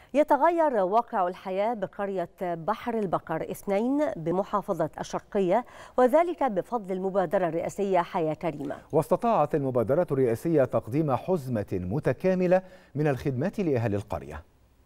يتغير واقع الحياة بقرية بحر البقر اثنين بمحافظة الشرقية وذلك بفضل المبادرة الرئاسية حياة كريمة واستطاعت المبادرة الرئاسية تقديم حزمة متكاملة من الخدمات لأهل القرية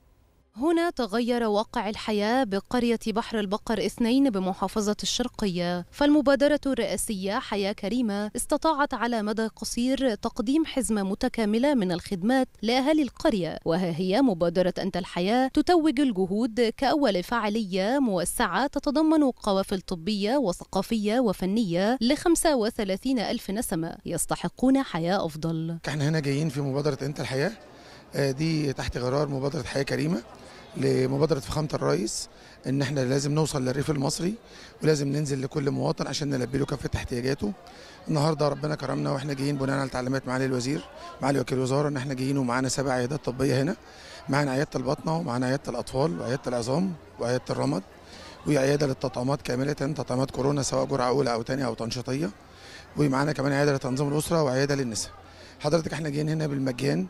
هنا تغير واقع الحياة بقرية بحر البقر اثنين بمحافظة الشرقية فالمبادرة الرئاسية حياة كريمة استطاعت على مدى قصير تقديم حزمة متكاملة من الخدمات لأهالي القرية وها هي مبادرة أنت الحياة تتوج الجهود كأول فعالية موسعة تتضمن قوافل طبية وثقافية وفنية ل 35 ألف نسمة يستحقون حياة أفضل احنا هنا جايين في مبادرة أنت الحياة دي تحت غرار مبادرة حياة كريمة لمبادرة فخامة الرئيس ان احنا لازم نوصل للريف المصري ولازم ننزل لكل مواطن عشان نلبي له كافة احتياجاته النهارده ربنا كرمنا واحنا جايين بناء على تعليمات معالي الوزير معالي وكيل الوزاره ان احنا جايين ومعانا سبع عيادات طبيه هنا معانا عياده البطنه ومعانا عياده الاطفال وعياده العظام وعياده الرمد وعياده للتطعيمات كامله تطعيمات كورونا سواء جرعه اولى او ثانيه او تنشيطيه ومعانا كمان عياده لتنظيم الاسره وعياده للنساء حضرتك احنا جايين هنا بالمجان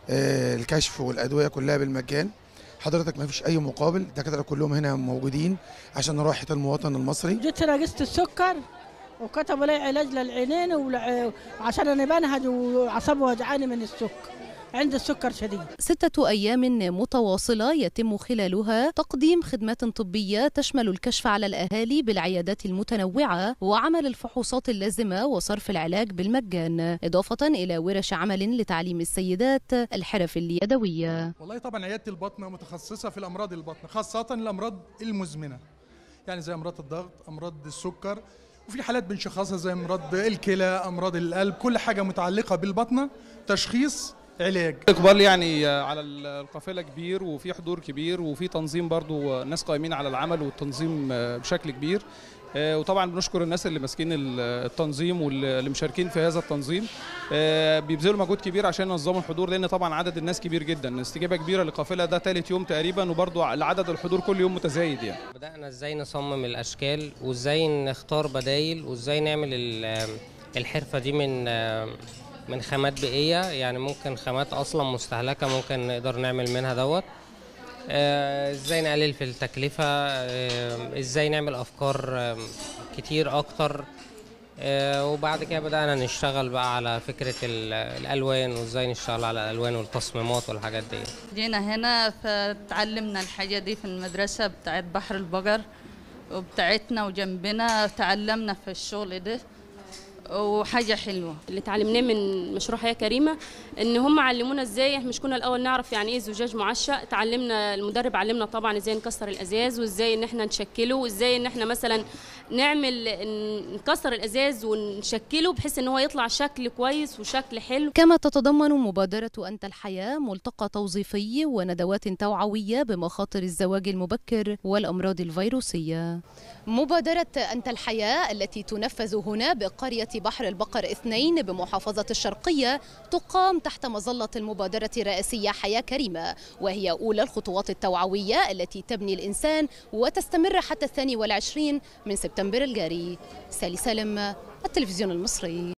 الكشف والادويه كلها بالمجان حضرتك ما فيش اي مقابل الدكاتره كلهم هنا موجودين عشان راحه المواطن المصري جيت هنا قست السكر وكتبوا لي علاج للعينين وعشان انا بنهج وعصبي وجعاني من السكر عندي السكر شديد ستة أيام متواصلة يتم خلالها تقديم خدمات طبية تشمل الكشف على الأهالي بالعيادات المتنوعة وعمل الفحوصات اللازمة وصرف العلاج بالمجان إضافة إلى ورش عمل لتعليم السيدات الحرف اليدوية والله طبعا عيادة البطنة متخصصة في الأمراض البطنة خاصة الأمراض المزمنة يعني زي أمراض الضغط أمراض السكر وفي حالات بنشخصها زي أمراض الكلى أمراض القلب كل حاجة متعلقة بالبطنة تشخيص علاج اقبال يعني على القافله كبير وفي حضور كبير وفي تنظيم برضو ناس قائمين على العمل والتنظيم بشكل كبير وطبعا بنشكر الناس اللي ماسكين التنظيم واللي مشاركين في هذا التنظيم بيبذلوا مجهود كبير عشان ينظموا الحضور لان طبعا عدد الناس كبير جدا استجابه كبيره للقافله ده ثالث يوم تقريبا وبرضو عدد الحضور كل يوم متزايد يعني بدانا ازاي نصمم الاشكال وازاي نختار بدايل وازاي نعمل الحرفه دي من من خامات بيئيه يعني ممكن خامات اصلا مستهلكه ممكن نقدر نعمل منها دوت ازاي نقلل في التكلفه ازاي نعمل افكار كتير اكتر وبعد كده بدانا نشتغل بقى على فكره الالوان وازاي نشتغل على الالوان والتصميمات والحاجات دي جينا هنا فتعلمنا الحاجه دي في المدرسه بتاعت بحر البقر وبتاعتنا وجنبنا تعلمنا في الشغل ده وحاجه حلوه اللي اتعلمناه من مشروع حياه كريمه ان هم علمونا ازاي مش كنا الاول نعرف يعني ايه زجاج معشق تعلمنا المدرب علمنا طبعا ازاي نكسر الازاز وازاي ان احنا نشكله وازاي ان احنا مثلا نعمل نكسر الازاز ونشكله بحيث ان هو يطلع شكل كويس وشكل حلو كما تتضمن مبادره انت الحياه ملتقى توظيفي وندوات توعويه بمخاطر الزواج المبكر والامراض الفيروسيه مبادره انت الحياه التي تنفذ هنا بقريه بحر البقر اثنين بمحافظة الشرقية تقام تحت مظلة المبادرة الرئاسية حياة كريمة وهي أولى الخطوات التوعوية التي تبني الإنسان وتستمر حتى الثاني والعشرين من سبتمبر الجاري سالي سالم التلفزيون المصري